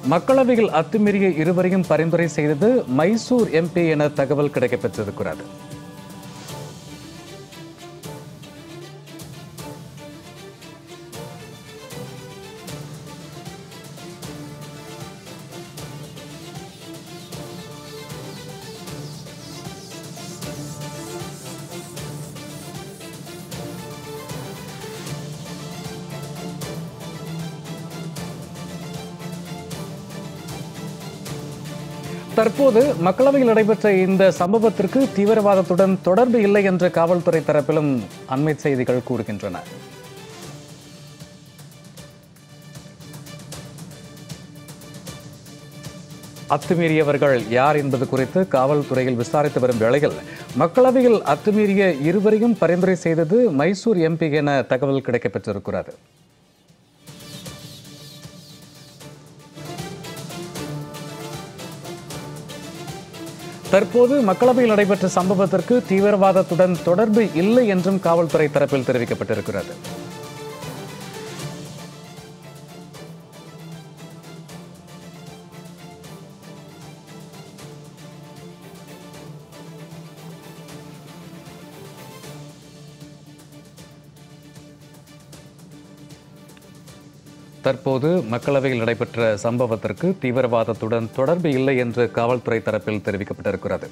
மக்களவையில் அத்துமீறிய இருவரையும் பரிந்துரை செய்தது மைசூர் எம்பி என தகவல் கிடைக்கப்பெற்றிருக்கிறது தற்போது மக்களவையில் நடைபெற்ற இந்த சம்பவத்திற்கு தீவிரவாதத்துடன் தொடர்பு இல்லை என்று காவல்துறை தரப்பிலும் அண்மை செய்திகள் கூறுகின்றன அத்துமீறியவர்கள் யார் என்பது குறித்து காவல்துறையில் விசாரித்து வரும் வேளையில் மக்களவையில் அத்துமீறிய இருவரையும் பரிந்துரை செய்தது மைசூர் எம்பி என தகவல் கிடைக்கப்பெற்றிருக்கிறது தற்போது மக்களவையில் நடைபெற்ற சம்பவத்திற்கு தீவிரவாதத்துடன் தொடர்பு இல்லை என்றும் காவல்துறை தரப்பில் தெரிவிக்கப்பட்டிருக்கிறது தற்போது மக்களவையில் நடைபெற்ற சம்பவத்திற்கு தீவிரவாதத்துடன் தொடர்பு இல்லை என்று காவல்துறை தரப்பில் தெரிவிக்கப்பட்டிருக்கிறது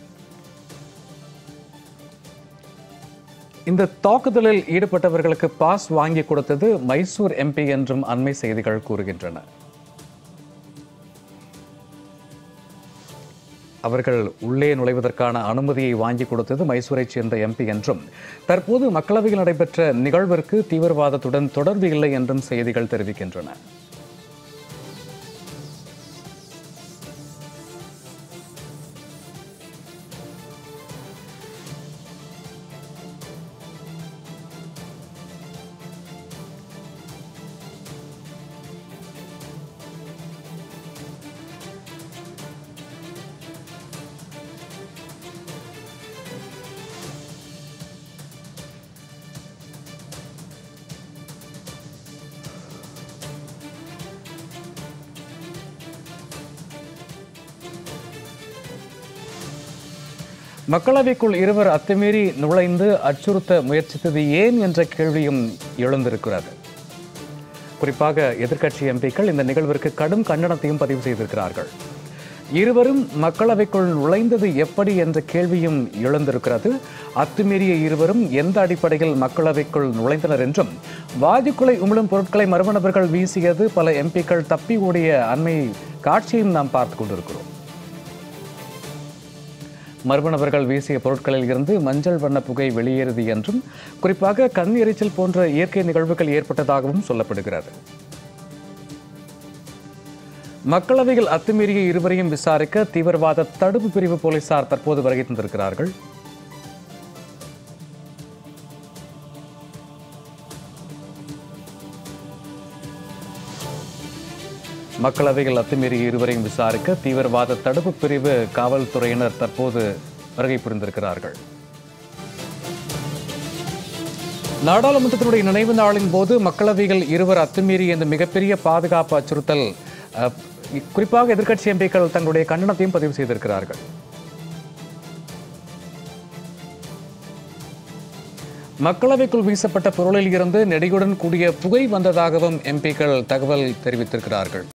இந்த தாக்குதலில் ஈடுபட்டவர்களுக்கு பாஸ் வாங்கி கொடுத்தது மைசூர் எம்பி என்றும் அண்மை செய்திகள் கூறுகின்றன அவர்கள் உள்ளே நுழைவதற்கான அனுமதியை வாங்கி கொடுத்தது மைசூரைச் சேர்ந்த எம்பி என்றும் தற்போது மக்களவையில் நடைபெற்ற நிகழ்விற்கு தீவிரவாதத்துடன் தொடர்பு இல்லை என்றும் செய்திகள் தெரிவிக்கின்றன மக்களவைக்குள் இருவர் அத்துமீறி நுழைந்து அச்சுறுத்த முயற்சித்தது ஏன் என்ற கேள்வியும் எழுந்திருக்கிறது குறிப்பாக எதிர்க்கட்சி எம்பிக்கள் இந்த நிகழ்விற்கு கடும் கண்டனத்தையும் பதிவு செய்திருக்கிறார்கள் இருவரும் மக்களவைக்குள் நுழைந்தது எப்படி என்ற கேள்வியும் எழுந்திருக்கிறது அத்துமீறிய இருவரும் எந்த அடிப்படையில் மக்களவைக்குள் நுழைந்தனர் என்றும் வாஜுக்குலை உமிழும் பொருட்களை மர்ம நபர்கள் வீசியது பல எம்பிக்கள் தப்பி ஓடிய அண்மை காட்சியும் நாம் பார்த்து கொண்டிருக்கிறோம் மர்ம நபர்கள் வீசிய பொருட்களில் இருந்து மஞ்சள் வண்ண புகை வெளியேறுது என்றும் குறிப்பாக கண் எரிச்சல் போன்ற இயற்கை நிகழ்வுகள் ஏற்பட்டதாகவும் சொல்லப்படுகிறது மக்களவையில் அத்துமீறிய இருவரையும் விசாரிக்க தீவிரவாத தடுப்பு பிரிவு போலீசார் தற்போது வருகை தந்திருக்கிறார்கள் மக்களவையில் அத்துமீறிய இருவரையும் விசாரிக்க தீவிரவாத தடுப்பு பிரிவு காவல்துறையினர் தற்போது வருகை புரிந்திருக்கிறார்கள் நாடாளுமன்றத்தினுடைய நினைவு நாளின் போது மக்களவையில் இருவர் அத்துமீறிய இந்த மிகப்பெரிய பாதுகாப்பு அச்சுறுத்தல் அஹ், குறிப்பாக எதிர்க்கட்சி எம்பிக்கள் தங்களுடைய கண்டனத்தையும் பதிவு செய்திருக்கிறார்கள் மக்களவைக்குள் வீசப்பட்ட பொருளில் இருந்து நெடியுடன் கூடிய புகை வந்ததாகவும் எம்பிக்கள் தகவல் தெரிவித்திருக்கிறார்கள்